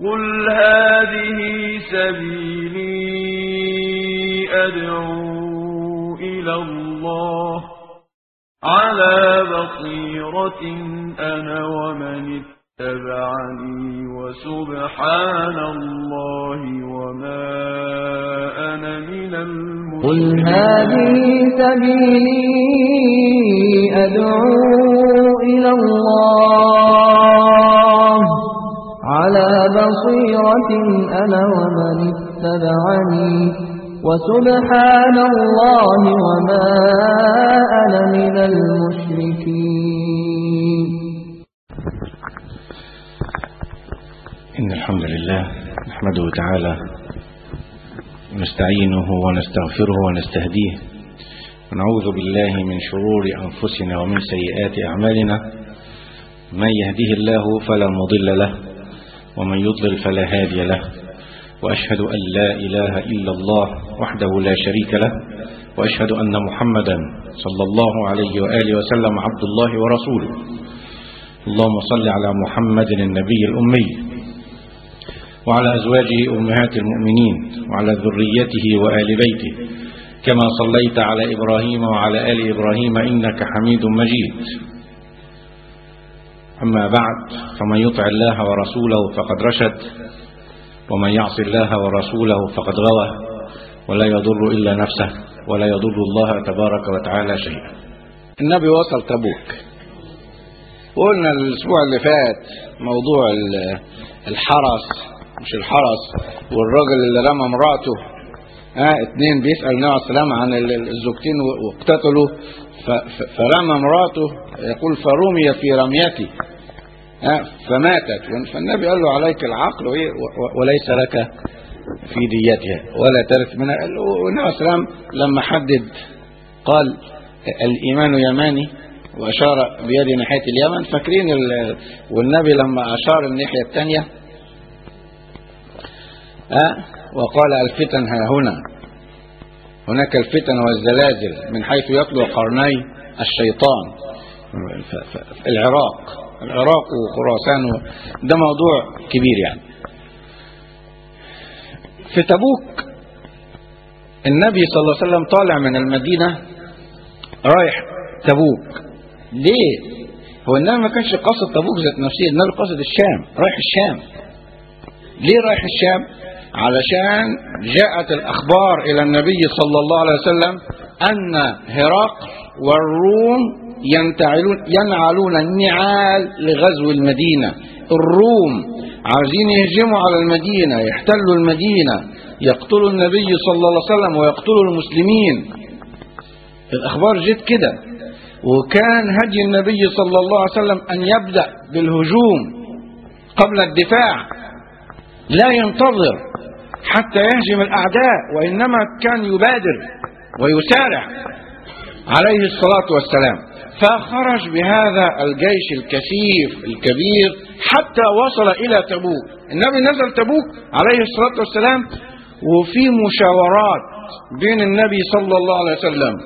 قل هذه سبيلي أدعو إلى الله على بصيرة أنا ومن اتبعني وسبحان الله وما أنا من قل المشركين هذه سبيلي أدعو إلى الله على بصيرة أنا ومن اتبعني وسبحان الله وما أنا من المشركين إن الحمد لله نحمده تعالى ونستعينه ونستغفره ونستهديه ونعوذ بالله من شرور أنفسنا ومن سيئات أعمالنا من يهده الله فلا مضل له ومن يضلل فلا هادي له وأشهد أن لا إله إلا الله وحده لا شريك له وأشهد أن محمدا صلى الله عليه وآله وسلم عبد الله ورسوله اللهم صل على محمد النبي الأمي وعلى أزواجه أمهات المؤمنين وعلى ذريته وآل بيته كما صليت على إبراهيم وعلى آل إبراهيم إنك حميد مجيد أما بعد فمن يطع الله ورسوله فقد رشد ومن يعص الله ورسوله فقد غوى ولا يضر إلا نفسه ولا يضر الله تبارك وتعالى شيئا النبي وصل تبوك قلنا الأسبوع اللي فات موضوع ال- الحرس مش الحرس والراجل اللي رمى مراته ها اتنين بيسأل النبي عليه السلام عن ال- ال- الزوجتين و- واقتتلوا ف- ف- فرمى مراته يقول فرمي في رميتي ها فماتت فالنبي قال له عليك العقل وإيه؟ و- وليس لك في ديتها ولا ترث منها قال له- والنبي عليه السلام لما حدد قال الإيمان يماني وأشار بيده ناحية اليمن فاكرين ال- والنبي لما أشار الناحية الثانية ها وقال الفتن ها هنا هناك الفتن والزلازل من حيث يطلع قرني الشيطان ف- ف- العراق العراق وخراسان و- ده موضوع كبير يعني في تبوك النبي صلى الله عليه وسلم طالع من المدينة رايح تبوك ليه هو النبي ما كانش قاصد تبوك ذات نفسه النبي قاصد الشام رايح الشام ليه رايح الشام علشان جاءت الأخبار إلى النبي صلى الله عليه وسلم أن هرقل والروم ينتعلون ينعلون النعال لغزو المدينة الروم عايزين يهجموا على المدينة يحتلوا المدينة يقتلوا النبي صلى الله عليه وسلم ويقتلوا المسلمين الأخبار جت كده وكان هدي النبي صلى الله عليه وسلم أن يبدأ بالهجوم قبل الدفاع لا ينتظر حتى يهجم الأعداء وإنما كان يبادر ويسارع عليه الصلاة والسلام فخرج بهذا الجيش الكثيف الكبير حتى وصل إلى تبوك النبي نزل تبوك عليه الصلاة والسلام وفي مشاورات بين النبي صلى الله عليه وسلم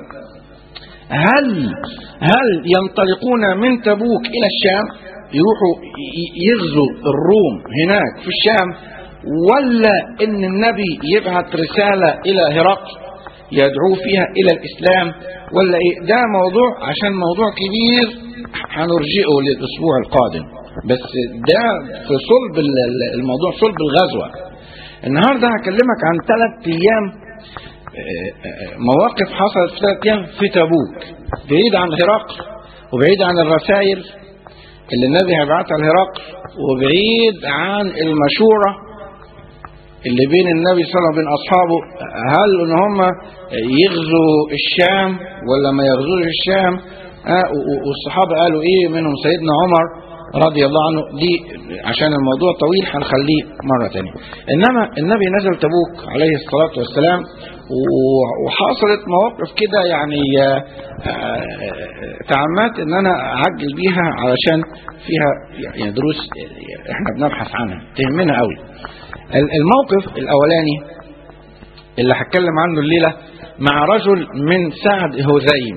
هل هل ينطلقون من تبوك إلى الشام يروحوا ي- يغزوا الروم هناك في الشام ولا ان النبي يبعث رسالة الى هرقل يدعو فيها الى الاسلام ولا ايه ده موضوع عشان موضوع كبير هنرجئه للاسبوع القادم بس ده في صلب ال- ال- الموضوع صلب الغزوة النهاردة هكلمك عن ثلاث ايام آه، آه، مواقف حصلت في ثلاث ايام في تبوك بعيد عن هرقل وبعيد عن الرسائل اللي النبي هيبعتها لهرقل وبعيد عن المشورة اللي بين النبي صلى الله عليه وسلم وبين أصحابه هل إن هم يغزوا الشام ولا ما يغزوش الشام آه، و- و- والصحابة قالوا إيه منهم سيدنا عمر رضي الله عنه دي عشان الموضوع طويل هنخليه مرة تانية إنما النبي نزل تبوك عليه الصلاة والسلام و- وحصلت مواقف كده يعني آه، آه، تعمدت ان انا اعجل بيها علشان فيها يعني دروس احنا بنبحث عنها تهمنا قوي ال- الموقف الاولاني اللي هتكلم عنه الليله مع رجل من سعد هذيم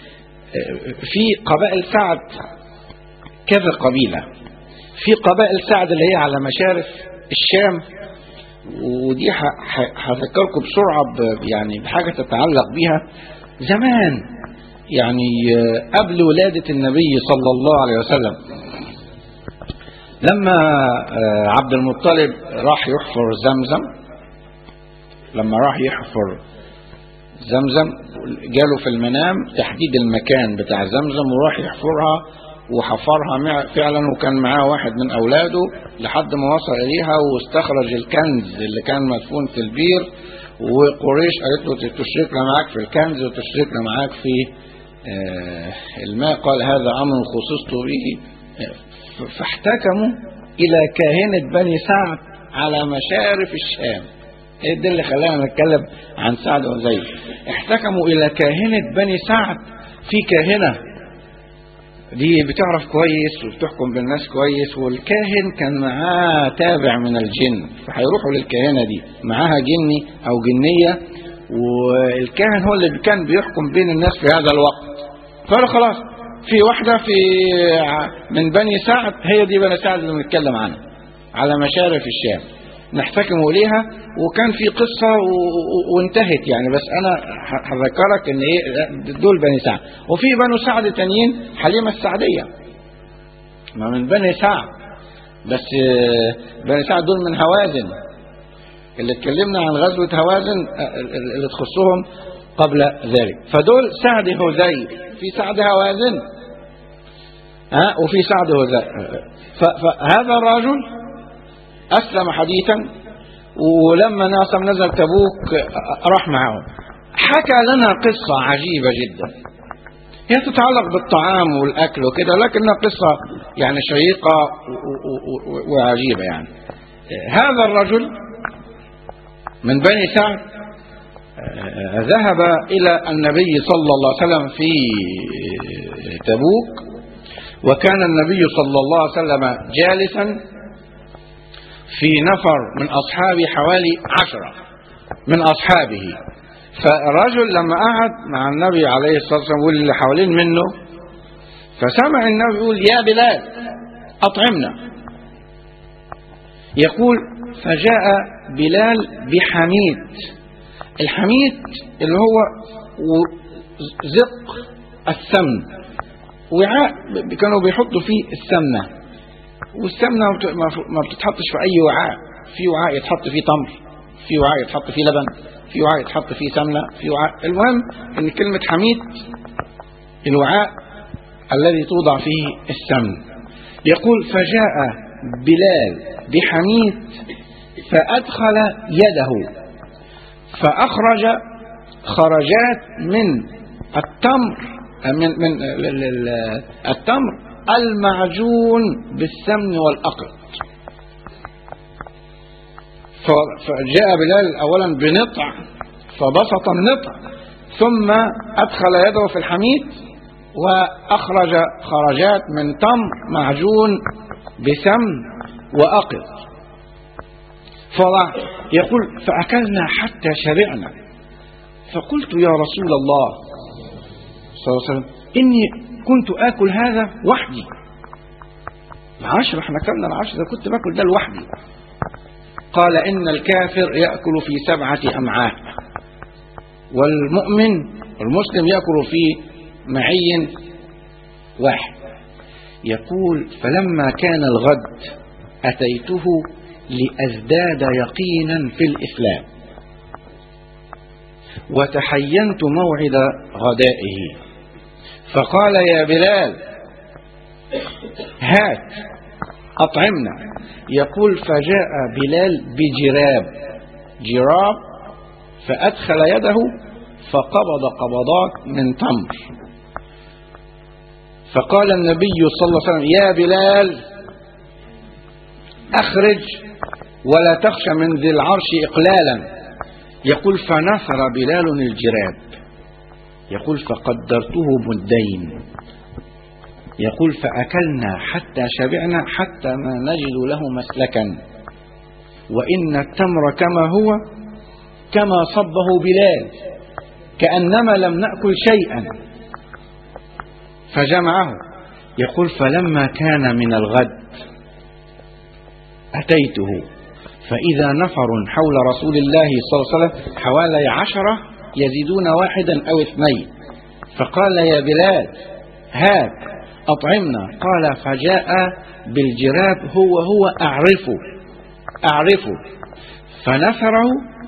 في قبائل سعد كذا قبيله في قبائل سعد اللي هي على مشارف الشام ودي ح- ح- هذكركم بسرعة ب- يعني بحاجة تتعلق بيها زمان يعني آه، قبل ولادة النبي صلى الله عليه وسلم لما آه، عبد المطلب راح يحفر زمزم لما راح يحفر زمزم جاله في المنام تحديد المكان بتاع زمزم وراح يحفرها وحفرها مع- فعلا وكان معاه واحد من اولاده لحد ما وصل اليها واستخرج الكنز اللي كان مدفون في البير وقريش قالت له تشركنا معاك في الكنز وتشركنا معاك في آه، الماء قال هذا امر خصصت به آه، ف- فاحتكموا الى كاهنه بني سعد على مشارف الشام ايه ده اللي خلانا نتكلم عن سعد وزيد احتكموا الى كاهنة بني سعد في كاهنة دي بتعرف كويس وبتحكم بالناس كويس والكاهن كان معاه تابع من الجن فهيروحوا للكاهنة دي معاها جني او جنية والكاهن هو اللي كان بيحكم بين الناس في هذا الوقت فقالوا خلاص في واحدة في من بني سعد هي دي بني سعد اللي بنتكلم عنها على مشارف الشام نحتكم إليها وكان في قصة و- و- وانتهت يعني بس أنا ه- هذكرك إن إيه دول بني سعد وفي بنو سعد تانيين حليمة السعدية ما من بني سعد بس آه، بني سعد دول من هوازن اللي اتكلمنا عن غزوة هوازن آه، اللي تخصهم قبل ذلك فدول سعد هذيل في سعد هوازن ها وفي سعد هذيل ف- فهذا الرجل أسلم حديثا ولما ناصم نزل تبوك راح معهم حكى لنا قصة عجيبة جدا هي تتعلق بالطعام والأكل وكده لكنها قصة يعني شيقة و- و- و- وعجيبة يعني هذا الرجل من بني سعد آه، ذهب إلى النبي صلى الله عليه وسلم في تبوك وكان النبي صلى الله عليه وسلم جالسا في نفر من أصحابه حوالي عشرة من أصحابه فالرجل لما قعد مع النبي عليه الصلاة والسلام واللي حوالين منه فسمع النبي يقول يا بلال أطعمنا يقول فجاء بلال بحميد الحميد اللي هو و- زق السمن وعاء ب- كانوا بيحطوا فيه السمنه والسمنه ما بت- ما- ما بتتحطش في اي وعاء في وعاء يتحط فيه تمر في وعاء يتحط فيه لبن في وعاء يتحط فيه سمنه في وعاء المهم ان كلمه حميد الوعاء الذي توضع فيه السمن يقول فجاء بلال بحميد فادخل يده فاخرج خرجات من التمر من من ال- ال- ال- التمر المعجون بالسمن والأقط ف- فجاء بلال أولا بنطع فبسط النطع ثم أدخل يده في الحميد وأخرج خرجات من تمر معجون بسمن وأقط فضع يقول فأكلنا حتى شبعنا فقلت يا رسول الله صلى الله عليه وسلم إني كنت آكل هذا وحدي العشر احنا كلنا العشر ده كنت باكل ده لوحدي قال إن الكافر يأكل في سبعة أمعاء والمؤمن المسلم يأكل في معي واحد يقول فلما كان الغد أتيته لأزداد يقينا في الإسلام وتحينت موعد غدائه فقال يا بلال هات أطعمنا يقول فجاء بلال بجراب جراب فأدخل يده فقبض قبضات من تمر فقال النبي صلى الله عليه وسلم يا بلال أخرج ولا تخشى من ذي العرش إقلالا يقول فنثر بلال الجراب يقول فقدرته مدين يقول فأكلنا حتى شبعنا حتى ما نجد له مسلكا وإن التمر كما هو كما صبه بلال كأنما لم نأكل شيئا فجمعه يقول فلما كان من الغد أتيته فإذا نفر حول رسول الله صلى الله عليه وسلم حوالي عشرة يزيدون واحدا أو اثنين فقال يا بلال هات أطعمنا قال فجاء بالجراب هو هو أعرفه أعرفه فنثره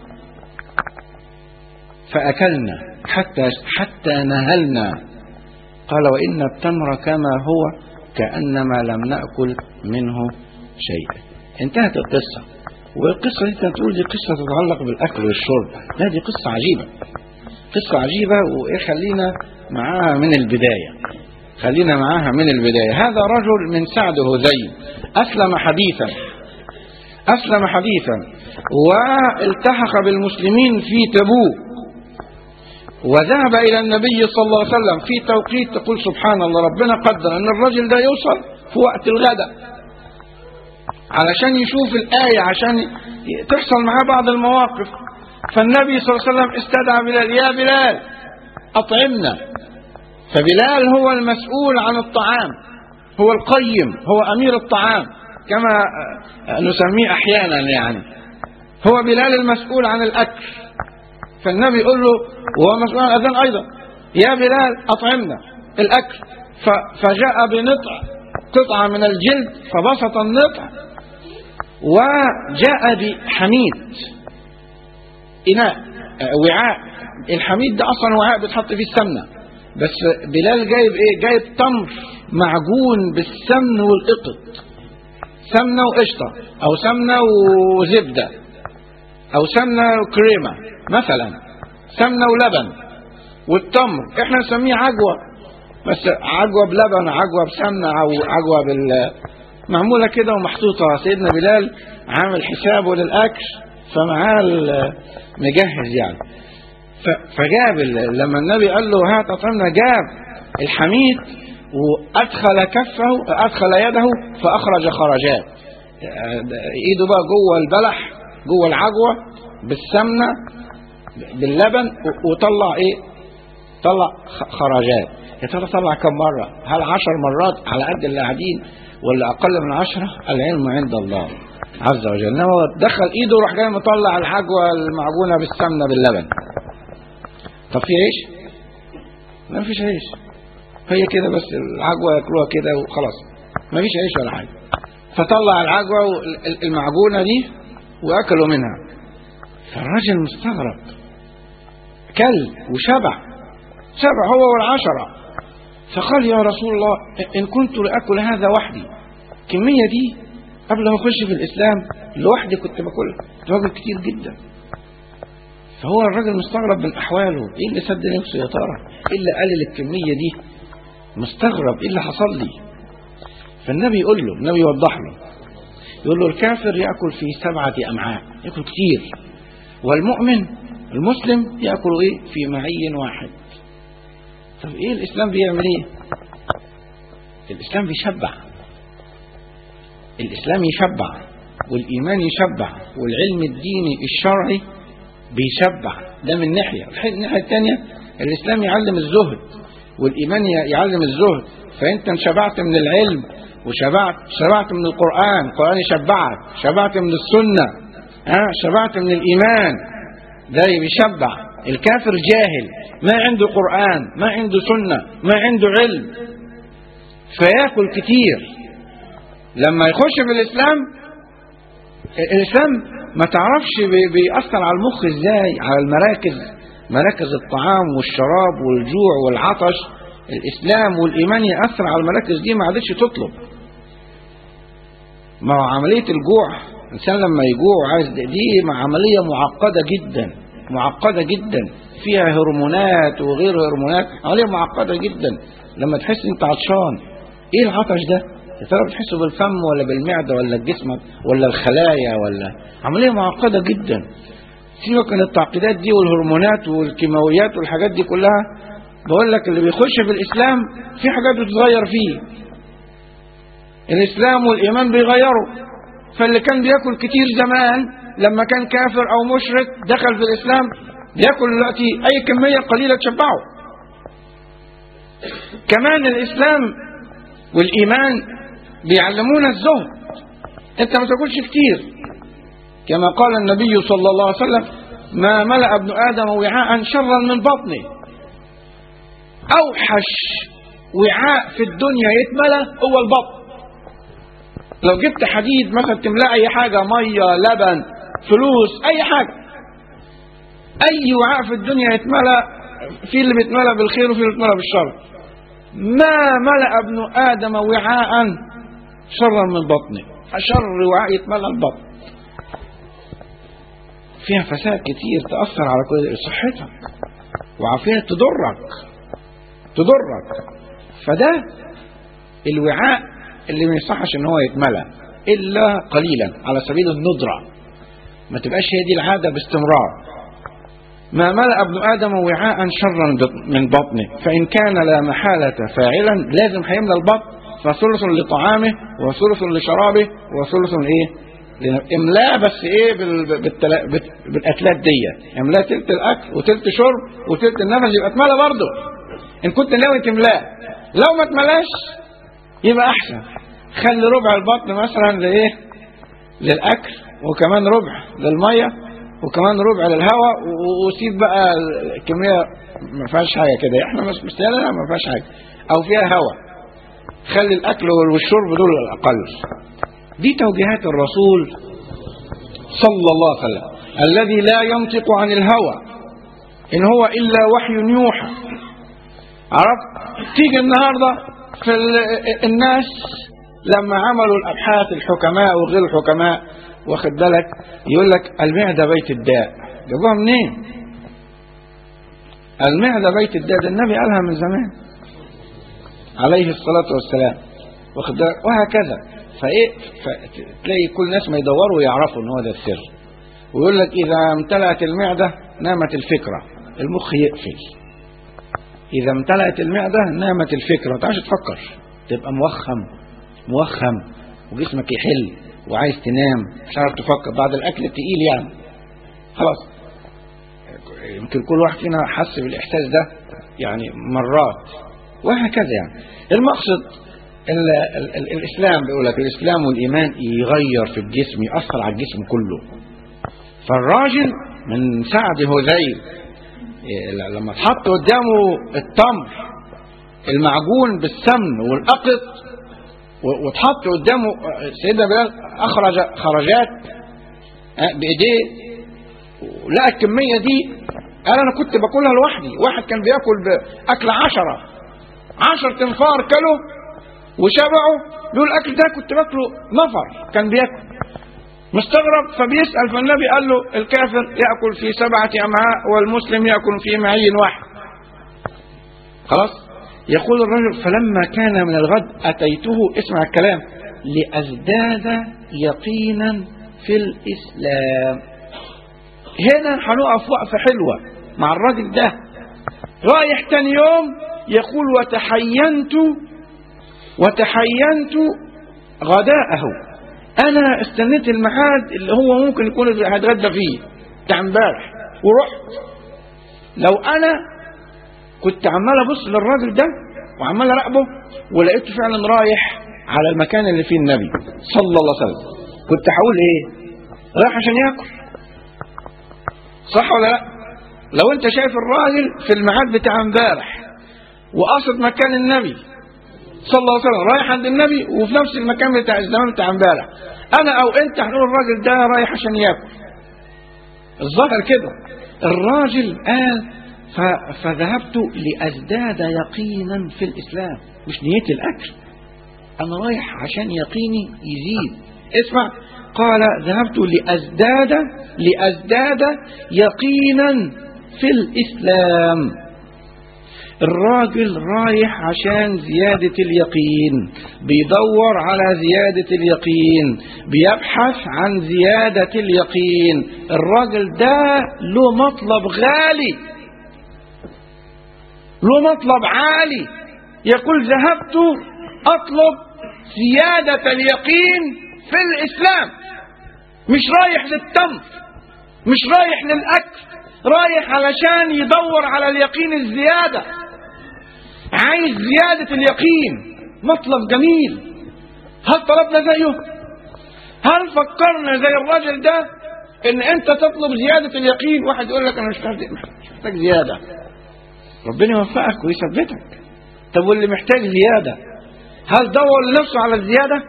فأكلنا حتى حتى نهلنا قال وإن التمر كما هو كأنما لم نأكل منه شيئا انتهت القصة والقصة دي انت تقول دي قصة تتعلق بالأكل والشرب لا دي قصة عجيبة قصة عجيبة وإيه خلينا معاها من البداية خلينا معاها من البداية هذا رجل من سعد هذيل أسلم حديثا أسلم حديثا والتحق بالمسلمين في تبوك وذهب إلى النبي صلى الله عليه وسلم في توقيت تقول سبحان الله ربنا قدر أن الرجل ده يوصل في وقت الغداء علشان يشوف الآية عشان تحصل معاه بعض المواقف فالنبي صلى الله عليه وسلم استدعى بلال يا بلال أطعمنا فبلال هو المسؤول عن الطعام هو القيم هو أمير الطعام كما نسميه أحيانا يعني هو بلال المسؤول عن الأكل فالنبي يقول له وهو مسؤول عن الأذان أيضا يا بلال أطعمنا الأكل فجاء بنطع قطعة من الجلد فبسط النطع وجاء بحميد إناء وعاء الحميد ده أصلا وعاء بيتحط فيه السمنة بس بلال جايب إيه جايب تمر معجون بالسمن والقطط سمنة وقشطة أو سمنة وزبدة أو سمنة وكريمة مثلا سمنة ولبن والتمر احنا نسميه عجوة بس عجوة بلبن عجوة بسمنة أو عجوة بال معمولة كده ومحطوطة سيدنا بلال عامل حسابه للأكل فمعاه مجهز يعني فجاب لما النبي قال له هات أطعمنا جاب الحميد وأدخل كفه أدخل يده فأخرج خرجات إيده بقى جوه البلح جوه العجوة بالسمنة باللبن وطلع إيه طلع خرجات يا ترى طلع كم مرة هل عشر مرات على قد اللي قاعدين ولا أقل من عشرة العلم عند الله عز وجل إنما دخل إيده وراح جاي مطلع العجوة المعجونة بالسمنة باللبن طب في عيش؟ ما فيش عيش هي كده بس العجوة ياكلوها كده وخلاص ما فيش عيش ولا حاجة فطلع العجوة المعجونة دي وأكلوا منها فالراجل مستغرب كل وشبع شبع هو والعشرة فقال يا رسول الله إن كنت لأكل هذا وحدي الكمية دي قبل ما أخش في الإسلام لوحدي كنت باكلها كنت باكل كتير جدا فهو الراجل مستغرب من أحواله إيه اللي سد نفسه يا ترى إيه اللي قلل الكمية دي مستغرب إيه اللي حصل لي فالنبي يقول له النبي يوضح له يقول له الكافر يأكل في سبعة أمعاء يأكل كتير والمؤمن المسلم يأكل إيه في معي واحد طب إيه الإسلام بيعمل إيه الإسلام بيشبع الإسلام يشبع والإيمان يشبع والعلم الديني الشرعي بيشبع ده من ناحية الناحية الثانية الإسلام يعلم الزهد والإيمان يعلم الزهد فأنت انشبعت من العلم وشبعت شبعت من القرآن القرآن يشبعك شبعت من السنة ها شبعت من الإيمان ده بيشبع الكافر جاهل ما عنده قرآن ما عنده سنة ما عنده علم فياكل كتير لما يخش في الإسلام الإسلام ما تعرفش بيأثر على المخ ازاي على المراكز مراكز الطعام والشراب والجوع والعطش الإسلام والإيمان يأثر على المراكز دي ما عادتش تطلب ما هو عملية الجوع الإنسان لما يجوع عايز دي عملية معقدة جدا معقدة جدا فيها هرمونات وغير هرمونات عملية معقدة جدا لما تحس انت عطشان ايه العطش ده يا ترى بتحسه بالفم ولا بالمعدة ولا الجسم ولا الخلايا ولا عملية معقدة جدا سيبك من التعقيدات دي والهرمونات والكيماويات والحاجات دي كلها بقول لك اللي بيخش في الإسلام في حاجات بتتغير فيه الإسلام والإيمان بيغيروا فاللي كان بياكل كتير زمان لما كان كافر أو مشرك دخل في الإسلام بياكل دلوقتي أي كمية قليلة تشبعه كمان الإسلام والإيمان بيعلمونا الزهد أنت ما تاكلش كتير كما قال النبي صلى الله عليه وسلم ما ملأ ابن آدم وعاء شرا من بطنه أوحش وعاء في الدنيا يتملى هو البطن لو جبت حديد مثلا تملأ أي حاجة مية لبن فلوس أي حاجة أي وعاء في الدنيا يتملى في اللي بيتملى بالخير وفي اللي بيتملى بالشر ما ملأ ابن آدم وعاء شرا من بطنه أشر وعاء يتملى البطن فيها فساد كتير تأثر على كل صحتك وعافية تضرك تضرك فده الوعاء اللي ما يصحش ان هو يتملى الا قليلا على سبيل الندرة ما تبقاش هي دي العادة باستمرار ما ملأ ابن آدم وعاء شرا من بطنه فإن كان لا محالة فاعلا لازم هيملى البطن فثلث لطعامه وثلث لشرابه وثلث ايه املاه بس ايه بال... بالتلا... بال... بالاكلات دي املاه تلت الاكل وتلت شرب وتلت النفس يبقى اتملى برضه ان كنت ناوي تملاه لو ما اتملاش يبقى احسن خلي ربع البطن مثلا لايه للاكل وكمان ربع للميه وكمان ربع للهواء و- وسيب بقى الكميه ما فيهاش حاجه كده احنا مش مستاهله ما فيهاش حاجه او فيها هواء خلي الاكل والشرب دول الاقل دي توجيهات الرسول صلى الله عليه وسلم الذي لا ينطق عن الهوى ان هو الا وحي يوحى عرفت تيجي النهارده في ال- الناس لما عملوا الابحاث الحكماء وغير الحكماء واخد بالك يقول لك المعده بيت الداء جابوها منين؟ المعده بيت الداء ده النبي قالها من زمان عليه الصلاه والسلام واخد بالك وهكذا فايه فتلاقي كل الناس ما يدوروا ويعرفوا ان هو ده السر ويقول لك اذا امتلأت المعده نامت الفكره المخ يقفل اذا امتلأت المعده نامت الفكره ما تعرفش تفكر تبقى موخم موخم وجسمك يحل وعايز تنام مش عارف تفكر بعد الاكل التقيل يعني خلاص يمكن كل واحد فينا حس بالاحساس ده يعني مرات وهكذا يعني المقصد ال ال ال الاسلام بيقول لك الاسلام والايمان يغير في الجسم ياثر على الجسم كله فالراجل من سعد هذيل إيه، لما اتحط قدامه التمر المعجون بالسمن والأقط و- واتحط قدامه سيدنا بلال أخرج خرجات آه، بإيديه لقى الكمية دي قال أنا كنت باكلها لوحدي واحد كان بياكل بأكل عشرة عشر تنفار كلوا وشبعوا بيقول الأكل ده كنت باكله نفر كان بياكل مستغرب فبيسأل فالنبي قال له الكافر يأكل في سبعة أمعاء والمسلم يأكل في معي واحد خلاص يقول الرجل فلما كان من الغد أتيته اسمع الكلام لأزداد يقينا في الإسلام هنا هنقف وقفة حلوة مع الراجل ده رايح تاني يوم يقول وتحينت وتحينت غداءه انا استنيت الميعاد اللي هو ممكن يكون هيتغدى فيه بتاع امبارح ورحت لو انا كنت عمال ابص للراجل ده وعمال اراقبه ولقيته فعلا رايح على المكان اللي فيه النبي صلى الله عليه وسلم كنت هقول ايه رايح عشان ياكل صح ولا لا لو انت شايف الراجل في الميعاد بتاع امبارح وقصد مكان النبي صلى الله عليه وسلم رايح عند النبي وفي نفس المكان بتاع الزمان بتاع امبارح انا او انت هنقول الراجل ده رايح عشان ياكل الظاهر كده الراجل قال ف- فذهبت لازداد يقينا في الاسلام مش نيتي الاكل انا رايح عشان يقيني يزيد اسمع قال ذهبت لازداد لازداد يقينا في الاسلام الراجل رايح عشان زيادة اليقين بيدور على زيادة اليقين بيبحث عن زيادة اليقين الراجل ده له مطلب غالي له مطلب عالي يقول ذهبت أطلب زيادة اليقين في الإسلام مش رايح للتمر مش رايح للأكل رايح علشان يدور على اليقين الزيادة عايز زيادة اليقين مطلب جميل هل طلبنا زيه هل فكرنا زي الراجل ده ان انت تطلب زياده اليقين واحد يقول لك انا مش محتاج مش محتاج زياده ربنا يوفقك ويثبتك طب واللي محتاج زياده هل دور لنفسه على الزياده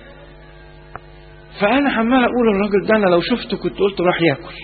فانا عمال اقول الراجل ده انا لو شفته كنت قلت راح ياكل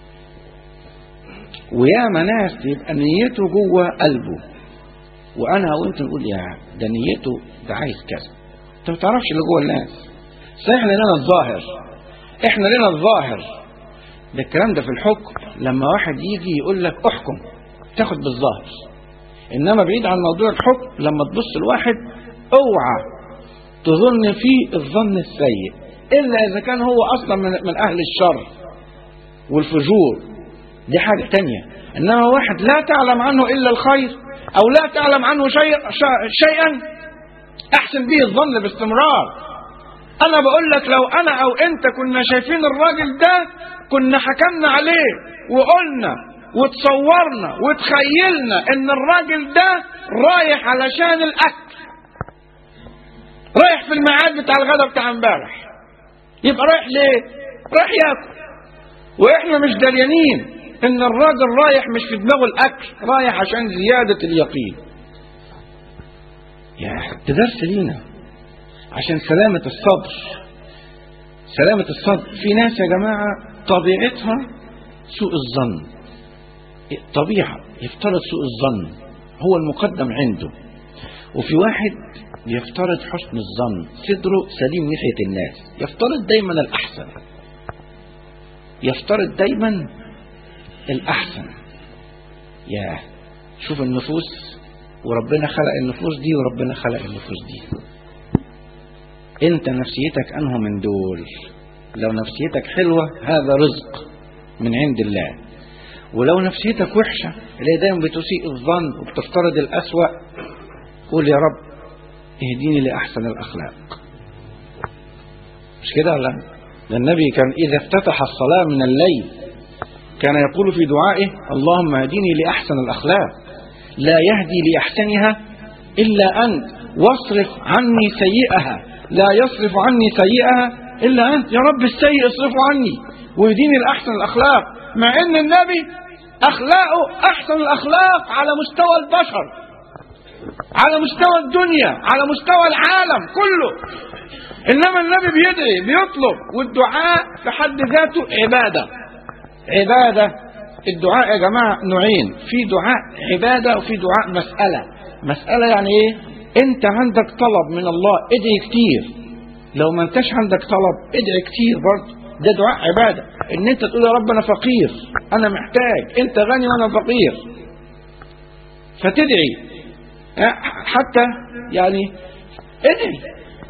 وياما ناس يبقى نيته جوه قلبه وانا وانت نقول يا ده نيته ده عايز كذا انت ما تعرفش اللي جوه الناس صحيح لنا الظاهر احنا لنا الظاهر ده الكلام ده في الحكم لما واحد يجي يقول لك احكم تاخد بالظاهر انما بعيد عن موضوع الحكم لما تبص لواحد اوعى تظن فيه الظن السيء الا اذا كان هو اصلا من, من اهل الشر والفجور دي حاجه تانية انما واحد لا تعلم عنه الا الخير او لا تعلم عنه شيء شيئا احسن به الظن باستمرار انا بقول لك لو انا او انت كنا شايفين الراجل ده كنا حكمنا عليه وقلنا وتصورنا وتخيلنا ان الراجل ده رايح علشان الاكل رايح في الميعاد بتاع الغداء بتاع امبارح يبقى رايح ليه رايح ياكل واحنا مش دليانين ان الراجل رايح مش في دماغه الاكل رايح عشان زيادة اليقين يا ده درس لينا عشان سلامة الصدر سلامة الصدر في ناس يا جماعة طبيعتها سوء الظن طبيعة يفترض سوء الظن هو المقدم عنده وفي واحد يفترض حسن الظن صدره سليم ناحية الناس يفترض دايما الأحسن يفترض دايما الأحسن يا شوف النفوس وربنا خلق النفوس دي وربنا خلق النفوس دي انت نفسيتك انه من دول لو نفسيتك حلوة هذا رزق من عند الله ولو نفسيتك وحشة اللي دايما بتسيء الظن وبتفترض الأسوأ قول يا رب اهديني لأحسن الأخلاق مش كده ولا ده النبي كان إذا افتتح الصلاة من الليل كان يقول في دعائه اللهم اهدني لأحسن الأخلاق لا يهدي لأحسنها إلا أنت واصرف عني سيئها لا يصرف عني سيئها إلا أنت يا رب السيء اصرفه عني واهديني لأحسن الأخلاق مع أن النبي أخلاقه أحسن الأخلاق على مستوى البشر على مستوى الدنيا على مستوى العالم كله إنما النبي بيدعي بيطلب والدعاء في حد ذاته عبادة عبادة الدعاء يا جماعة نوعين في دعاء عبادة وفي دعاء مسألة مسألة يعني ايه انت عندك طلب من الله ادعي كتير لو ما انتش عندك طلب ادعي كتير برضه ده دعاء عبادة ان انت تقول يا رب انا فقير انا محتاج انت غني وانا فقير فتدعي حتى يعني ادعي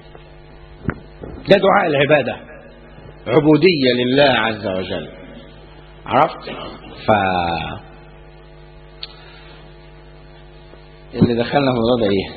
ده دعاء العبادة عبودية لله عز وجل عرفت ف اللي دخلنا في الموضوع ده ايه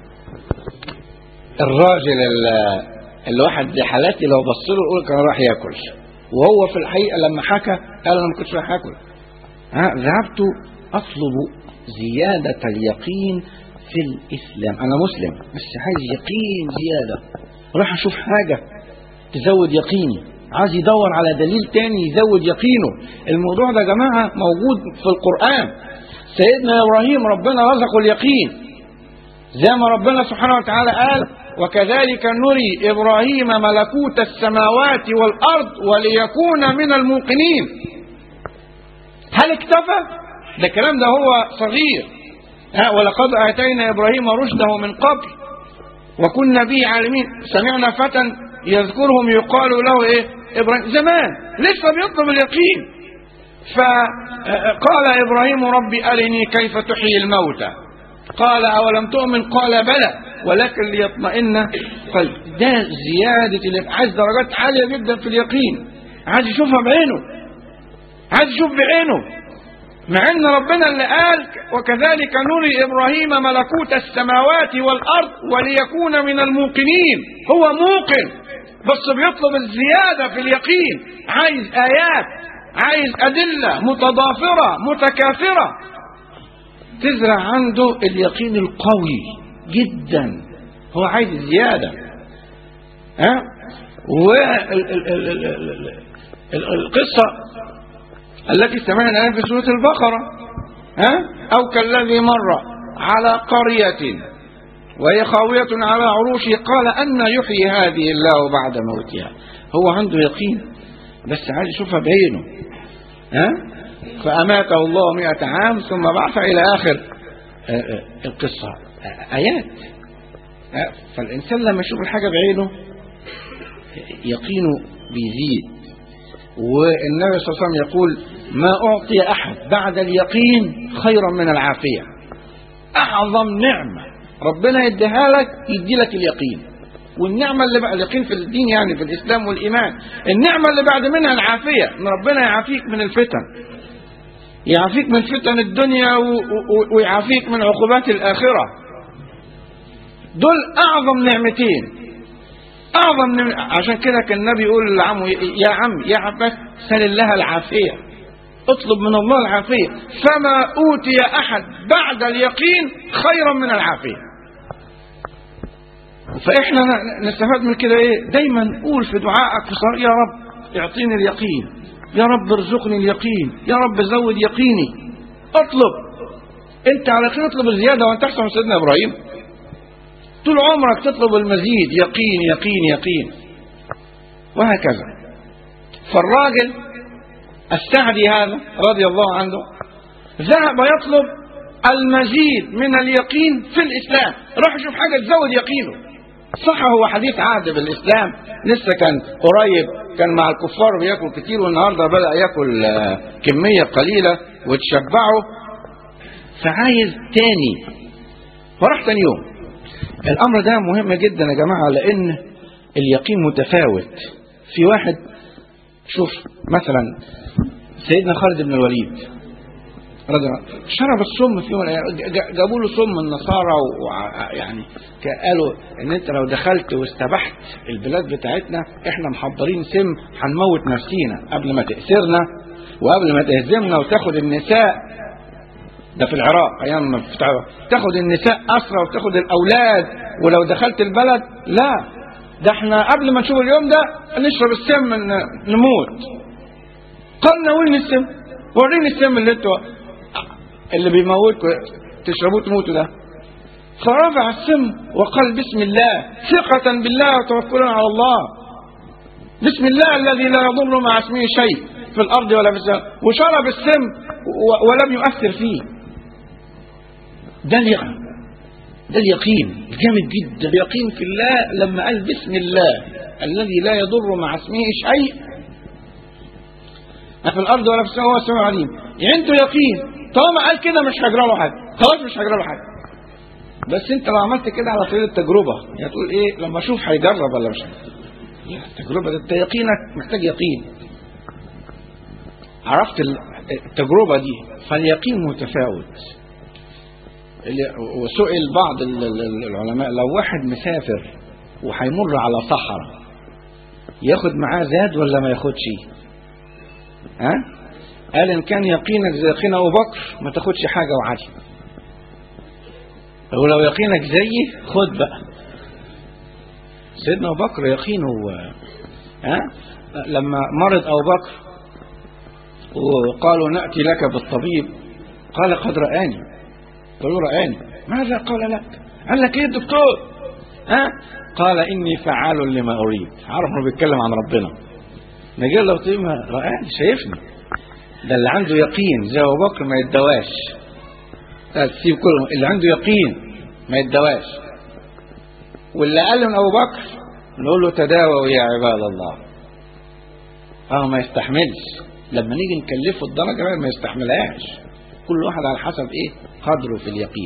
الراجل اللي الواحد زي حالاتي لو بص له يقول كان راح ياكل وهو في الحقيقه لما حكى قال انا ما كنتش رايح اكل ها ذهبت اطلب زياده اليقين في الاسلام انا مسلم بس عايز يقين زياده راح اشوف حاجه تزود يقيني عايز يدور على دليل تاني يزود يقينه الموضوع ده يا جماعه موجود في القران سيدنا ابراهيم ربنا رزقه اليقين زي ما ربنا سبحانه وتعالى قال وكذلك نري ابراهيم ملكوت السماوات والارض وليكون من الموقنين هل اكتفى ده الكلام ده هو صغير ها ولقد اتينا ابراهيم رشده من قبل وكنا به عالمين سمعنا فتى يذكرهم يقال له ايه ابراهيم زمان لسه بيطلب اليقين فقال ابراهيم ربي ارني كيف تحيي الموتى قال اولم تؤمن قال بلى ولكن ليطمئن قلب ده زيادة اللي عايز درجات عالية جدا في اليقين عايز يشوفها بعينه عايز يشوف بعينه مع ان ربنا اللي قال وكذلك نري ابراهيم ملكوت السماوات والارض وليكون من الموقنين هو موقن بس بيطلب الزيادة في اليقين عايز ايات عايز ادلة متضافرة متكاثرة تزرع عنده اليقين القوي جدا هو عايز زيادة ها و ال- القصة التي استمعنا لها في سورة البقرة ها أو كالذي مر على قرية وهي خاوية على عروشها قال أن يحيي هذه الله بعد موتها هو عنده يقين بس عايز يشوفها بعينه ها فأماته الله مئة عام ثم بعث إلى آخر آه، آه، القصة آه، آيات آه، فالإنسان لما يشوف الحاجة بعينه يقينه بيزيد والنبي صلى الله عليه وسلم يقول ما أعطي أحد بعد اليقين خيرا من العافية أعظم نعمة ربنا يديها لك يدي لك اليقين والنعمة اللي بقى اليقين في الدين يعني في الإسلام والإيمان النعمة اللي بعد منها العافية إن ربنا يعافيك من الفتن يعافيك من فتن الدنيا و- و- ويعافيك من عقوبات الآخرة دول أعظم نعمتين أعظم نعمة عشان كده كان النبي يقول لعمه يا عم يا عباس سل الله العافية اطلب من الله العافية فما أوتي أحد بعد اليقين خيرا من العافية فإحنا ن- نستفاد من كده إيه دايما قول في دعائك في صلاة يا رب اعطيني اليقين يا رب ارزقني اليقين يا رب زود يقيني اطلب انت على خير اطلب الزيادة وانت احسن من سيدنا ابراهيم طول عمرك تطلب المزيد يقين يقين يقين وهكذا فالراجل السعدي هذا رضي الله عنه ذهب يطلب المزيد من اليقين في الإسلام راح يشوف حاجة تزود يقينه صح هو حديث عهد بالإسلام لسه كان قريب كان مع الكفار بياكل كتير والنهارده بدأ ياكل آه، كمية قليلة وتشبعه فعايز تاني فراح تاني يوم الامر ده مهم جدا يا جماعه لان اليقين متفاوت في واحد شوف مثلا سيدنا خالد بن الوليد رضي الله عنه شرب السم في يوم من الأيام. ج- ج- جابوا له سم النصارى ويعني قالوا ان انت لو دخلت واستبحت البلاد بتاعتنا احنا محضرين سم هنموت نفسينا قبل ما تأسرنا وقبل ما تهزمنا وتاخد النساء ده في العراق ايام ما بتاع تاخد النساء اسرى وتاخد الاولاد ولو دخلت البلد لا ده احنا قبل ما نشوف اليوم ده نشرب السم ن- نموت قال ناولني السم وريني السم اللي انتوا اللي بيموتكم تشربوه تموتوا ده فرفع السم وقال بسم الله ثقة بالله وتوكلا على الله بسم الله الذي لا يضر مع اسمه شيء في الارض ولا في السماء وشرب السم و- ولم يؤثر فيه ده اليقين ده اليقين الجامد جدا اليقين في الله لما قال بسم الله الذي لا يضر مع اسمه شيء لا في الارض ولا في السماء هو السميع العليم عنده يقين طالما قال كده مش هيجرى له حاجه خلاص مش هيجرى له حاجه بس انت لو عملت كده على سبيل التجربه يعني تقول ايه لما اشوف هيجرب ولا مش هيجرب يا التجربه ده انت يقينك محتاج يقين عرفت ال- التجربه دي فاليقين متفاوت اللي- وسئل بعض ال- ال- العلماء لو واحد مسافر وهيمر على صحراء ياخد معاه زاد ولا ما ياخدش ها قال ان كان يقينك زي يقين ابو بكر ما تاخدش حاجه وعادي ولو يقينك زيي خد بقى سيدنا ابو بكر يقينه ها لما مرض ابو بكر وقالوا ناتي لك بالطبيب قال قد رآني قالوا رآني ماذا قال لك قال لك ايه الدكتور ها قال اني فعال لما اريد عارف انه بيتكلم عن ربنا نجي لو طيب ما رآني شايفني ده اللي عنده يقين زي ابو بكر ما يدواش لا تسيب كله اللي عنده يقين ما يدواش واللي اقل من ابو بكر نقول له تداووا يا عباد الله اه ما يستحملش لما نيجي نكلفه الدرجه بقى ما يستحملهاش كل واحد على حسب ايه قدره في اليقين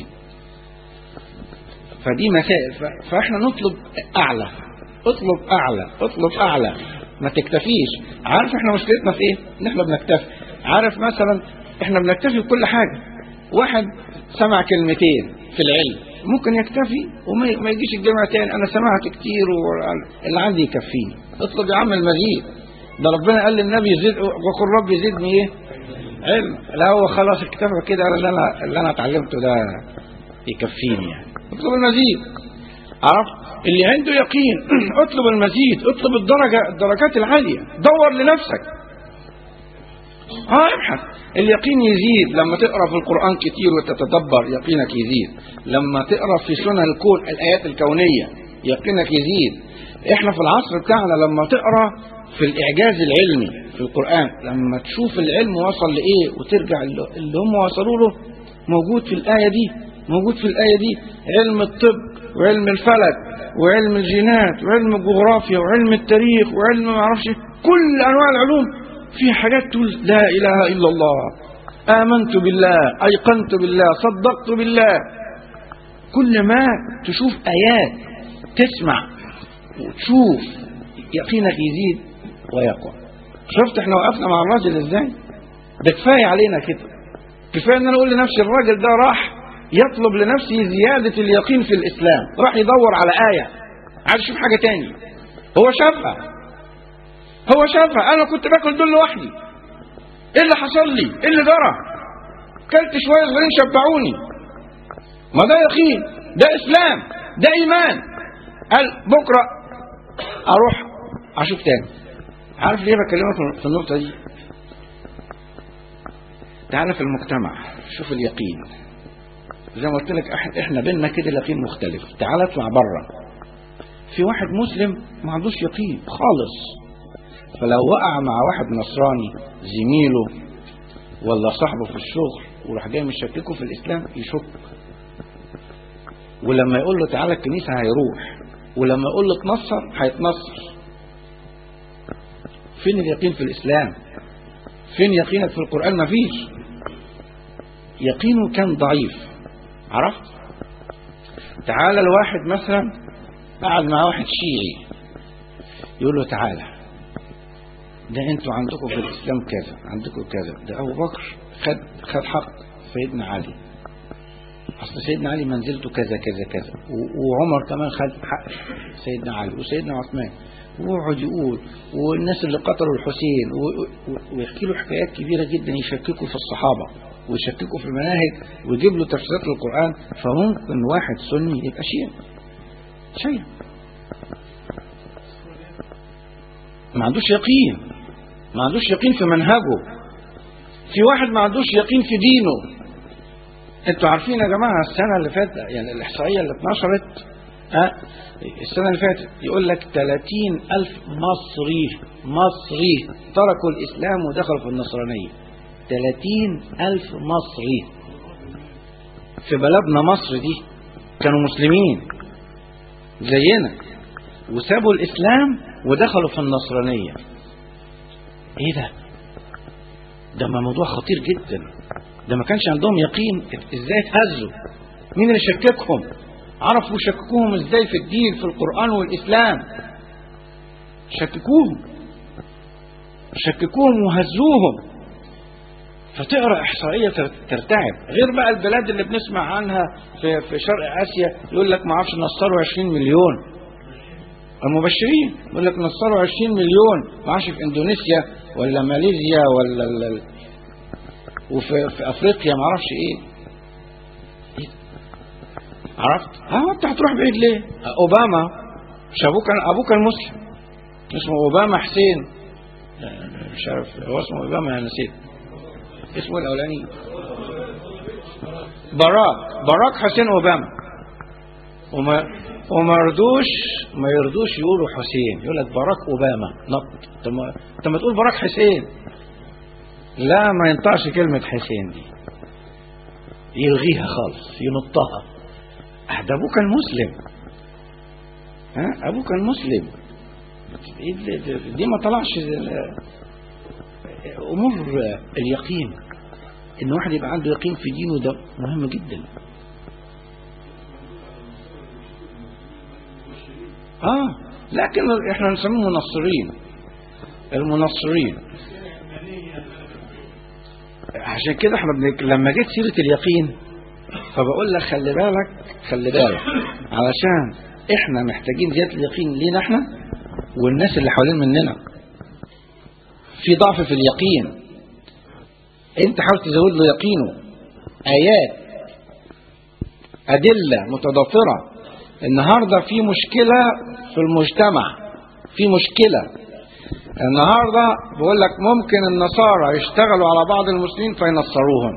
فدي مسائل ف- فاحنا نطلب اعلى اطلب اعلى اطلب اعلى ما تكتفيش عارف احنا مشكلتنا في ايه ان احنا بنكتفي عارف مثلا احنا بنكتفي بكل حاجه واحد سمع كلمتين في العلم ممكن يكتفي وما ما يجيش الجامعة تاني انا سمعت كتير واللي عندي يكفيني اطلب يا عم المزيد ده ربنا قال للنبي زد وقل ربي زدني ايه علم لا هو خلاص اكتفى كده على اللي انا اللي انا اتعلمته ده يكفيني يعني اطلب المزيد عرفت اللي عنده يقين اطلب المزيد اطلب الدرجة الدرجات العالية دور لنفسك اه ابحث اليقين يزيد لما تقرا في القران كتير وتتدبر يقينك يزيد لما تقرا في سنن الكون الايات الكونيه يقينك يزيد احنا في العصر بتاعنا لما تقرا في الاعجاز العلمي في القران لما تشوف العلم وصل لايه وترجع اللي اللي هم وصلوا له موجود في الايه دي موجود في الايه دي علم الطب وعلم الفلك وعلم الجينات وعلم الجغرافيا وعلم التاريخ وعلم ما اعرفش كل انواع العلوم في حاجات تقول لا اله الا الله امنت بالله ايقنت بالله صدقت بالله كل ما تشوف ايات تسمع وتشوف يقينك يزيد ويقوى شفت احنا وقفنا مع الراجل ازاي ده كفايه علينا كده كفايه ان انا اقول لنفسي الراجل ده راح يطلب لنفسه زياده اليقين في الاسلام راح يدور على ايه عايز يشوف حاجه تاني هو شافها هو شافها انا كنت باكل دول لوحدي ايه اللي حصل لي ايه اللي جرى كلت شويه صغيرين شبعوني ما ده يقين ده اسلام ده ايمان قال بكره اروح اشوف تاني عارف ليه بكلمك في النقطه دي تعالى في المجتمع شوف اليقين زي ما قلت لك إح- احنا بينا كده اليقين مختلف تعالى اطلع بره في واحد مسلم ما عندوش يقين خالص فلو وقع مع واحد نصراني زميله ولا صاحبه في الشغل وراح جاي مشككه في الاسلام يشك ولما يقول له تعالى الكنيسه هيروح ولما يقول له اتنصر هيتنصر فين اليقين في الاسلام فين يقينك في القران مفيش يقينه كان ضعيف عرفت تعالى الواحد مثلا قعد مع واحد شيعي يقول له تعالى ده انتوا عندكم في الاسلام كذا عندكم كذا ده ابو بكر خد خد حق سيدنا علي اصل سيدنا علي منزلته كذا كذا كذا و- وعمر كمان خد حق سيدنا علي وسيدنا عثمان ويقعد يقول والناس اللي قتلوا الحسين و- و- ويحكي له حكايات كبيره جدا يشككوا في الصحابه ويشككوا في المناهج ويجيب له تفسيرات للقران فممكن واحد سني يبقى شيعي شيعي ما عندوش يقين ما عندوش يقين في منهجه في واحد ما عندوش يقين في دينه انتوا عارفين يا جماعه السنه اللي فاتت يعني الاحصائيه اللي اتنشرت ها السنه اللي فاتت يقول لك 30 الف مصري مصري تركوا الاسلام ودخلوا في النصرانيه 30 الف مصري في بلدنا مصر دي كانوا مسلمين زينا وسابوا الاسلام ودخلوا في النصرانيه ايه ده ده ما موضوع خطير جدا ده ما كانش عندهم يقين ازاي اتهزوا مين اللي شككهم عرفوا يشككوهم ازاي في الدين في القرآن والإسلام شككوهم شككوهم وهزوهم فتقرا احصائيه تر- ترتعب غير بقى البلاد اللي بنسمع عنها في في شرق اسيا يقول لك ما اعرفش نصروا 20 مليون المبشرين يقول لك نصروا 20 مليون ما اعرفش في اندونيسيا ولا ماليزيا ولا ال- ال- وفي في افريقيا ما اعرفش ايه إيه؟ عرفت؟ اه انت هتروح بعيد ليه؟ اوباما مش ابوه كان ابوه كان مسلم اسمه اوباما حسين آه، مش عارف هو اسمه اوباما انا نسيت اسمه الاولاني باراك باراك حسين اوباما وما وما يرضوش ما يرضوش يقولوا حسين يقول لك باراك اوباما نط طب ما طب ما تقول باراك حسين لا ما ينطقش كلمة حسين دي يلغيها خالص ينطها آه، ده ابوه كان مسلم ها ابوه كان مسلم إيه ده- ده- دي ما طلعش ال- امور اليقين ان واحد يبقى عنده يقين في دينه ده مهم جدا اه لكن احنا نسميهم منصرين المنصرين عشان كده احنا بنك... لما جت سيره اليقين فبقول لك خلي بالك خلي بالك علشان احنا محتاجين زياده اليقين لينا احنا والناس اللي حوالين مننا في ضعف في اليقين انت حاول تزود له يقينه ايات ادله متضافره النهارده في مشكله في المجتمع في مشكله النهارده بقول لك ممكن النصارى يشتغلوا على بعض المسلمين فينصروهم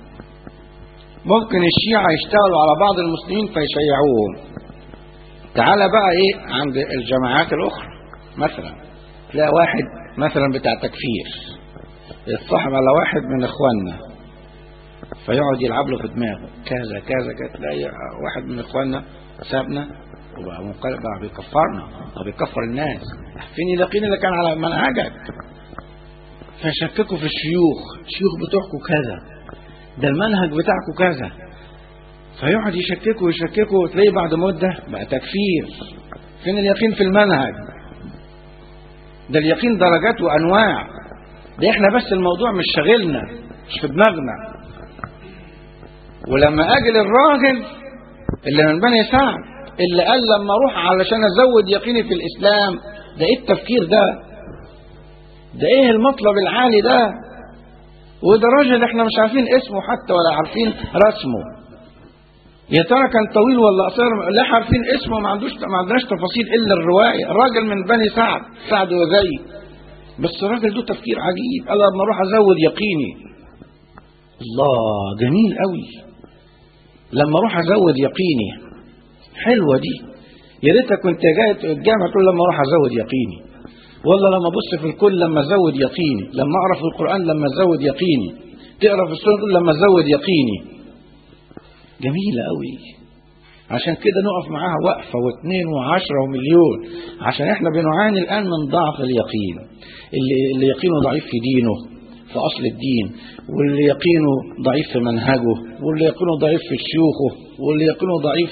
ممكن الشيعة يشتغلوا على بعض المسلمين فيشيعوهم تعال بقى ايه عند الجماعات الاخرى مثلا تلاقي واحد مثلا بتاع تكفير يتصاحب على واحد من اخواننا فيقعد يلعب له في دماغه كذا كذا كذا تلاقي واحد من اخواننا سابنا وبقى منقلب بقى بيكفرنا او بيكفر الناس فين اليقين اللي كان على منهجك فشككوا في الشيوخ الشيوخ بتوعكم كذا ده المنهج بتاعكم كذا فيقعد يشككوا ويشككوا وتلاقيه بعد مدة بقى تكفير فين اليقين في المنهج ده اليقين درجات وأنواع ده احنا بس الموضوع مش شاغلنا مش في دماغنا ولما اجي للراجل اللي من بني سعد اللي قال لما اروح علشان ازود يقيني في الاسلام ده ايه التفكير ده ده ايه المطلب العالي ده وده راجل احنا مش عارفين اسمه حتى ولا عارفين رسمه يا ترى كان طويل ولا قصير لا عارفين اسمه ما عندوش ما عندناش تفاصيل الا الروايه الراجل من بني سعد سعد وزي بس الراجل له تفكير عجيب قال لما اروح ازود يقيني الله جميل قوي لما اروح ازود يقيني حلوه دي يا ريتها كنت جاي الجامعه تقول لما اروح ازود يقيني والله لما ابص في الكل لما ازود يقيني لما اقرا في القران لما ازود يقيني تقرا في السنه تقول لما ازود يقيني جميله قوي عشان كده نقف معاها وقفة واثنين وعشرة ومليون عشان احنا بنعاني الآن من ضعف اليقين اللي, اللي يقينه ضعيف في دينه في أصل الدين واللي يقينه ضعيف في منهجه واللي يقينه ضعيف في شيوخه واللي يقينه ضعيف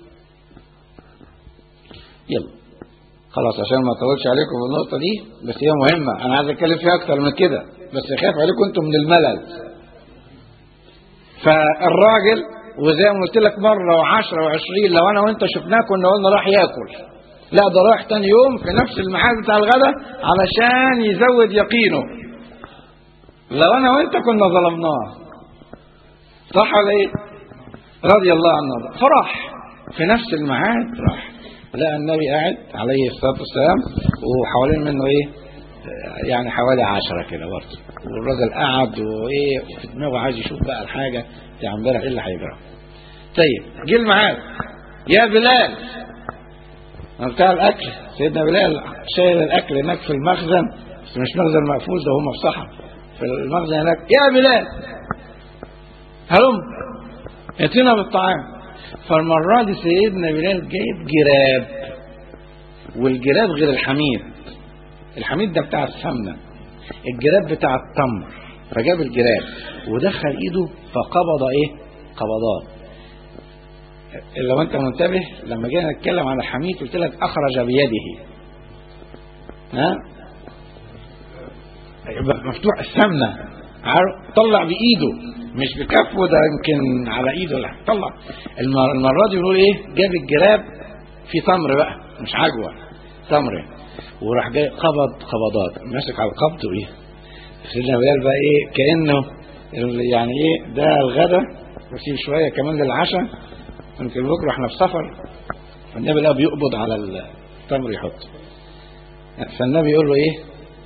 يلا خلاص عشان ما اطولش عليكم في النقطة دي بس هي مهمة أنا عايز أتكلم فيها أكتر من كده بس خايف عليكم أنتم من الملل فالراجل وزي ما قلت لك مرة وعشرة وعشرين لو أنا وأنت شفناه كنا قلنا راح ياكل لا ده رايح تاني يوم في نفس الميعاد بتاع الغداء علشان يزود يقينه لو أنا وأنت كنا ظلمناه صح ولا إيه؟ رضي الله عنه فراح في نفس الميعاد راح لقى النبي قاعد عليه الصلاة والسلام وحوالين منه إيه؟ يعني حوالي عشرة كده برضه والراجل قعد وايه في دماغه عايز يشوف بقى الحاجه بتاع امبارح ايه اللي هيجرى. طيب جه الميعاد يا بلال بتاع الاكل سيدنا بلال شايل الاكل هناك في المخزن بس مش مخزن مقفول ده هم في صحن في المخزن هناك يا بلال هلم اتينا بالطعام فالمرة دي سيدنا بلال جايب جراب والجراب غير الحميد الحميد ده بتاع السمنة الجراب بتاع التمر فجاب الجراب ودخل ايده فقبض ايه قبضات لو انت منتبه لما جينا نتكلم عن الحميد قلت لك اخرج بيده ها يبقى مفتوح السمنه عارف طلع بايده مش بكفه ده يمكن على ايده لا طلع المره, المرة دي بيقول ايه جاب الجراب في تمر بقى مش عجوه تمر وراح جاي قبض قبضات ماسك على القبض وايه سيدنا بلال بقى ايه كانه يعني ايه ده الغدا وسيب شويه كمان للعشاء يمكن بكره احنا في سفر فالنبي بقى بيقبض على التمر يحطه فالنبي يقول له ايه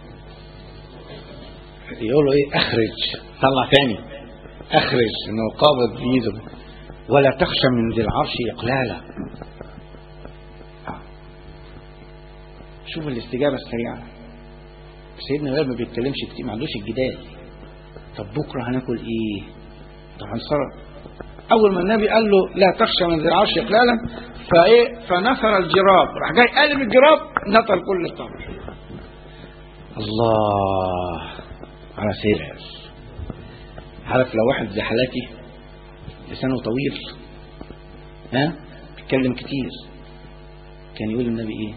يقول له ايه اخرج طلع تاني اخرج انه قابض بايده ولا تخشى من ذي العرش اقلالا شوف الاستجابه السريعه سيدنا بلال ما بيتكلمش كتير ما عندوش الجدال طب بكره هناكل ايه طب هنصرف اول ما النبي قال له لا تخشى من ذي العرش اقلالا فايه فنثر الجراب راح جاي قلب الجراب نثر كل التمر الله على سير عارف لو واحد زي حالاتي لسانه طويل ها بيتكلم كتير كان يقول النبي ايه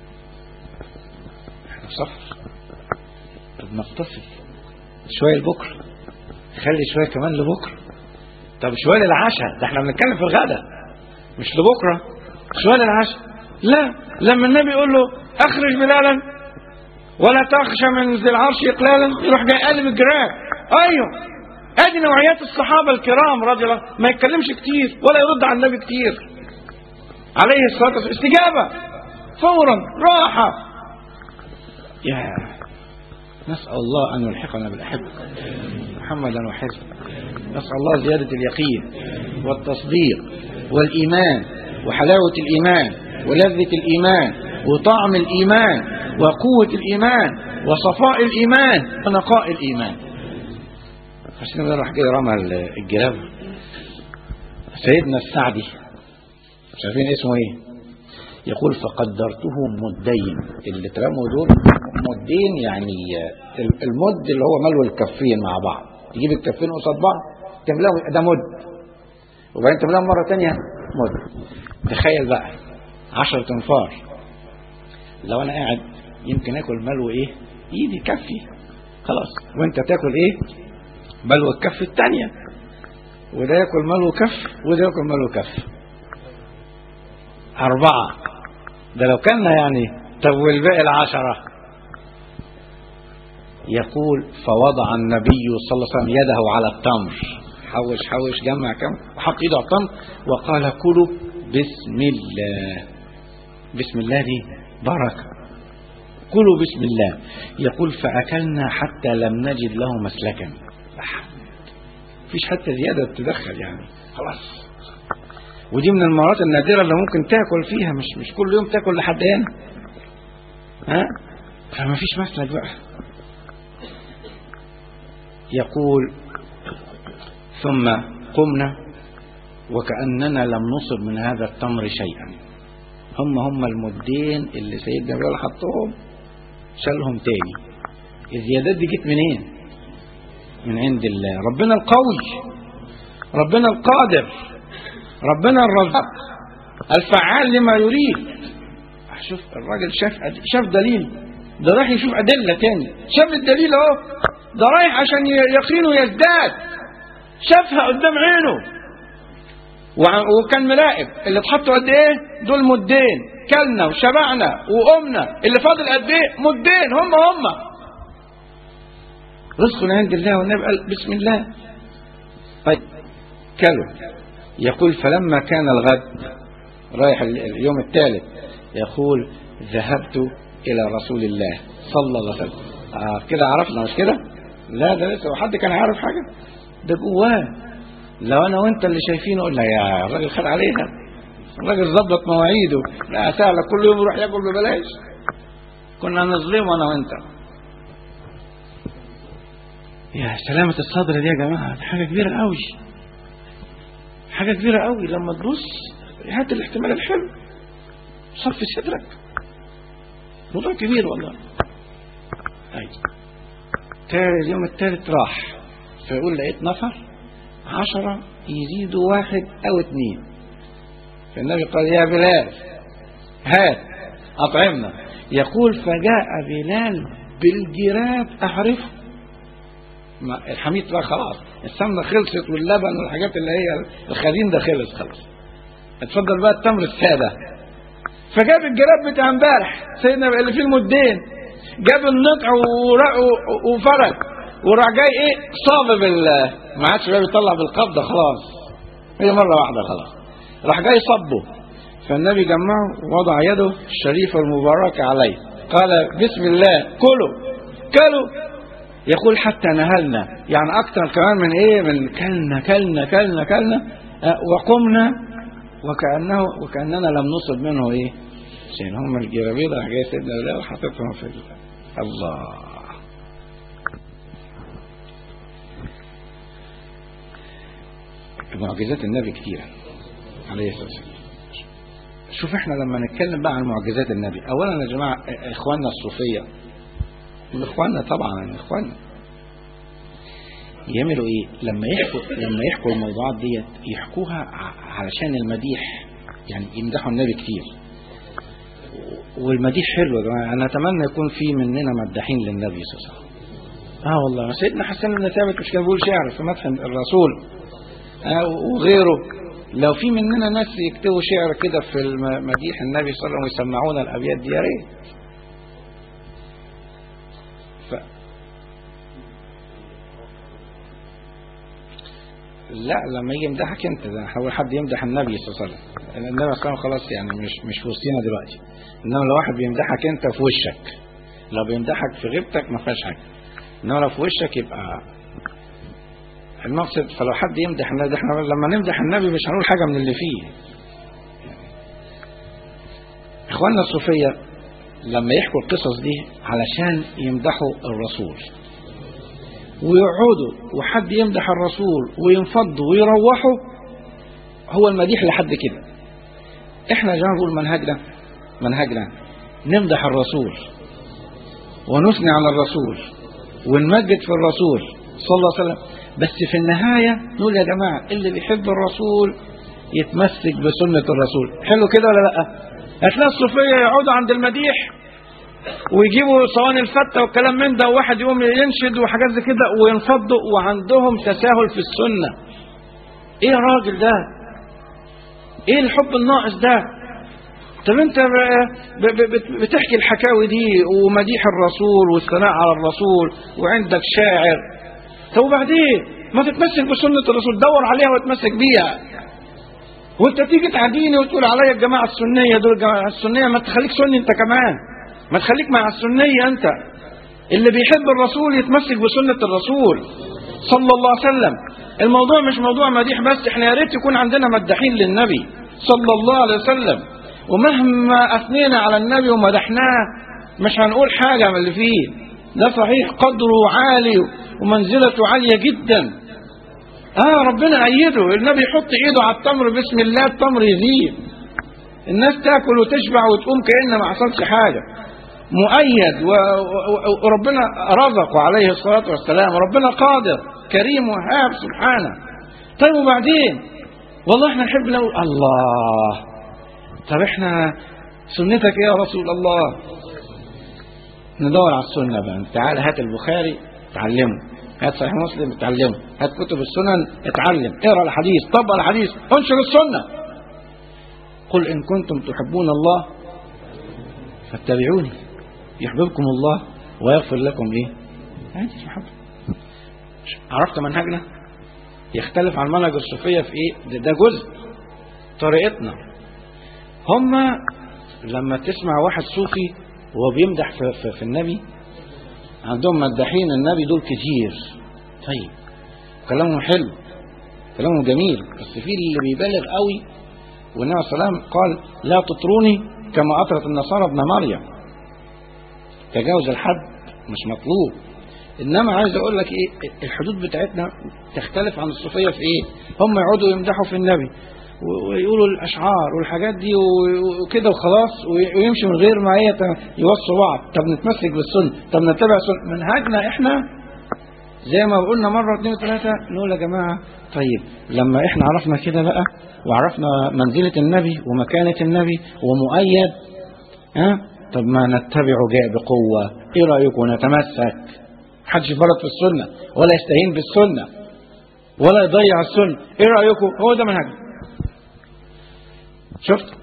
احنا في سفر طب نتصل شويه لبكره خلي شويه كمان لبكره طب شويه للعشاء ده احنا بنتكلم في الغداء مش لبكره شويه للعشاء لا لما النبي يقول له اخرج بلالا ولا تخشى من ذي العرش اقلالا يروح جاي قلب الجراب ايوه ادي نوعيات الصحابه الكرام رضي الله ما يتكلمش كتير ولا يرد على النبي كتير عليه الصلاه والسلام استجابه فورا راحه يا نسأل الله أن يلحقنا بالأحبة محمدا وحزب نسأل الله زيادة اليقين والتصديق والإيمان وحلاوة الإيمان ولذة الإيمان وطعم الإيمان وقوة الإيمان وصفاء الإيمان ونقاء الإيمان عشان راح جاي رمى الجراب سيدنا السعدي شايفين اسمه ايه يقول فقدرته مدين اللي اترموا دول مدين يعني المد اللي هو ملو الكفين مع بعض تجيب الكفين قصاد بعض تملاهم ده مد وبعدين تملاهم مرة تانية مد تخيل بقى عشرة انفار لو انا قاعد يمكن اكل ملو ايه ايدي كفي خلاص وانت تاكل ايه ملو الكف التانية وده ياكل ملو كف وده ياكل ملو كف أربعة ده لو كان يعني طب والباقي العشرة يقول فوضع النبي صلى الله عليه وسلم يده على التمر حوش حوش جمع كم وحط ايده على التمر وقال كلوا بسم الله بسم الله دي بركة كلوا بسم الله يقول فأكلنا حتى لم نجد له مسلكا مفيش حتى زيادة تدخل يعني خلاص ودي من المرات النادرة اللي ممكن تاكل فيها مش مش كل يوم تاكل لحد هنا ها فما فيش مسلك بقى يقول ثم قمنا وكأننا لم نصب من هذا التمر شيئا هم هم المدين اللي سيدنا بلال حطهم شالهم تاني الزيادات دي جت منين من عند الله ربنا القوي ربنا القادر ربنا الرزاق الفعال لما يريد شوف الراجل شاف شاف دليل ده رايح يشوف أدلة تاني شاف الدليل اهو ده رايح عشان يقينه يزداد شافها قدام عينه وكان مراقب اللي اتحطوا قد ايه دول مدين كلنا وشبعنا وقمنا اللي فاضل قد ايه مدين هم هم رزق عند الله والنبي قال بسم الله طيب كلوا يقول فلما كان الغد رايح اليوم الثالث يقول ذهبت إلى رسول الله صلى الله عليه وسلم آه كده عرفنا مش كده لا ده لسه حد كان عارف حاجة ده جواه لو أنا وأنت اللي شايفينه قلنا يا الراجل خد عليها الراجل ظبط مواعيده لا سهلة كل يوم يروح ياكل ببلاش كنا نظلمه أنا وأنت يا سلامة الصدر دي يا جماعة دي حاجة كبيرة قوي حاجة كبيرة قوي لما تبص هات الاحتمال الحلو صفي صدرك موضوع كبير والله أي اليوم الثالث راح فيقول لقيت نفر عشرة يزيدوا واحد أو اثنين فالنبي قال يا بلال هات أطعمنا يقول فجاء بلال بالجراب أعرفه الحميد بقى خلاص السمنه خلصت واللبن والحاجات اللي هي الخزين ده خلص خلاص اتفضل بقى التمر الساده فجاب الجراب بتاع امبارح سيدنا اللي فيه المدين جاب النطع وفرد وراح جاي ايه صاب بال ما عادش بقى بيطلع بالقبضه خلاص هي مره واحده خلاص راح جاي صبه فالنبي جمعه ووضع يده الشريفه المباركه عليه قال بسم الله كلوا كلوا يقول حتى نهلنا يعني أكثر كمان من إيه من كلنا كلنا كلنا كلنا أه وقمنا وكأنه وكأننا لم نصب منه إيه شيء هم الجرابيل راح جاي سيدنا بلال وحطيتهم في الله معجزات النبي كثيرة عليه الصلاة والسلام شوف احنا لما نتكلم بقى عن معجزات النبي اولا يا جماعة اخواننا الصوفية اخواننا طبعا اخواننا يعملوا ايه لما يحكوا لما يحكوا الموضوعات ديت يحكوها علشان المديح يعني يمدحوا النبي كتير والمديح حلو يا جماعه انا اتمنى يكون في مننا مداحين للنبي صلى الله عليه وسلم اه والله سيدنا حسن بن ثابت مش كان بيقول شعر في مدح الرسول آه وغيره لو في مننا ناس يكتبوا شعر كده في مديح النبي صلى الله عليه وسلم ويسمعونا الابيات دي يا ريت ف... لا لما يجي يمدحك انت ده حاول حد يمدح النبي صلى الله عليه وسلم النبي صلى الله عليه وسلم خلاص يعني مش مش في وسطينا دلوقتي انما لو واحد بيمدحك انت في وشك لو بيمدحك في غيبتك ما فيهاش حاجه انما لو في وشك يبقى المقصد فلو حد يمدح النبي احنا لما نمدح النبي مش هنقول حاجه من اللي فيه اخواننا الصوفيه لما يحكوا القصص دي علشان يمدحوا الرسول ويقعدوا وحد يمدح الرسول وينفضوا ويروحوا هو المديح لحد كده احنا يا جماعه نقول منهجنا منهجنا نمدح الرسول ونثني على الرسول ونمجد في الرسول صلى الله عليه وسلم بس في النهايه نقول يا جماعه اللي بيحب الرسول يتمسك بسنه الرسول حلو كده ولا لا هتلاقي الصوفيه يقعدوا عند المديح ويجيبوا صواني الفتة والكلام من ده وواحد يقوم ينشد وحاجات زي كده وينفضوا وعندهم تساهل في السنة ايه يا راجل ده ايه الحب الناقص ده طب انت ب- ب- ب- بتحكي الحكاوي دي ومديح الرسول والثناء على الرسول وعندك شاعر طب وبعدين ما تتمسك بسنة الرسول دور عليها وتمسك بيها وانت تيجي تعديني وتقول عليا الجماعة السنية دول الجماعة السنية ما تخليك سني انت كمان ما تخليك مع السنية انت اللي بيحب الرسول يتمسك بسنة الرسول صلى الله عليه وسلم الموضوع مش موضوع مديح بس احنا يا ريت يكون عندنا مداحين للنبي صلى الله عليه وسلم ومهما اثنينا على النبي ومدحناه مش هنقول حاجة من اللي فيه ده صحيح قدره عالي ومنزلته عالية جدا اه ربنا ايده النبي يحط ايده على التمر بسم الله التمر يزيد الناس تاكل وتشبع وتقوم كأن ما حصلش حاجة مؤيد و- و- وربنا رزقه عليه الصلاة والسلام ربنا قادر كريم وهاب سبحانه طيب وبعدين والله احنا نحب لو الله طب احنا سنتك ايه يا رسول الله ندور على السنة بقى تعال هات البخاري اتعلمه هات صحيح مسلم اتعلمه هات كتب السنن اتعلم اقرا الحديث طبق الحديث انشر السنة قل ان كنتم تحبون الله فاتبعوني يحببكم الله ويغفر لكم ايه عادي محبة عرفت منهجنا يختلف عن منهج الصوفية في ايه ده, ده جزء طريقتنا هم لما تسمع واحد صوفي وهو بيمدح في, في, في النبي عندهم مداحين النبي دول كتير طيب كلامهم حلو كلامهم جميل بس في اللي بيبالغ قوي والنبي صلى الله عليه وسلم قال لا تطروني كما أطرت النصارى ابن مريم تجاوز الحد مش مطلوب انما عايز اقول لك ايه الحدود بتاعتنا تختلف عن الصوفيه في ايه هم يقعدوا يمدحوا في النبي و- ويقولوا الاشعار والحاجات دي و- وكده وخلاص وي- ويمشي من غير ما هي ت- يوصوا بعض طب نتمسك بالسنه طب نتبع السنه منهجنا احنا زي ما قلنا مرة اتنين وتلاتة نقول يا جماعة طيب لما احنا عرفنا كده بقى وعرفنا منزلة النبي ومكانة النبي ومؤيد ها طب ما نتبعه جاء بقوة ايه رأيكم نتمسك محدش يفرط في السنة ولا يستهين بالسنة ولا يضيع السنة ايه رأيكم هو ده منهج شفت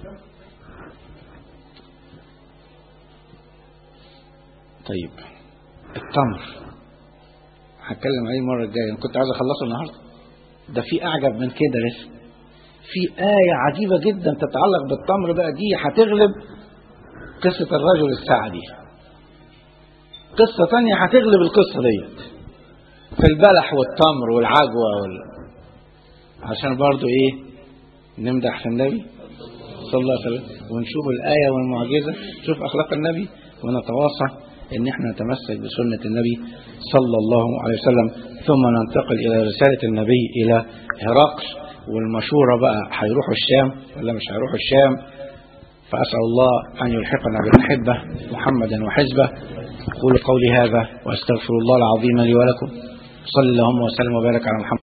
طيب التمر هتكلم عليه المرة الجاية أنا كنت عايز أخلصه النهاردة ده في أعجب من كده لسه في آية عجيبة جدا تتعلق بالتمر بقى دي هتغلب قصة الرجل السعدي قصة تانية هتغلب القصة ديت في البلح والتمر والعجوة وال... عشان برضو ايه نمدح في النبي صلى الله عليه وسلم ونشوف الآية والمعجزة نشوف أخلاق النبي ونتواصى ان احنا نتمسك بسنة النبي صلى الله عليه وسلم ثم ننتقل الى رسالة النبي الى هرقل والمشورة بقى هيروحوا الشام ولا مش هيروحوا الشام فأسأل الله أن يلحقنا بالأحبة محمدا وحزبه أقول قولي هذا وأستغفر الله العظيم لي ولكم صلى اللهم وسلم وبارك على محمد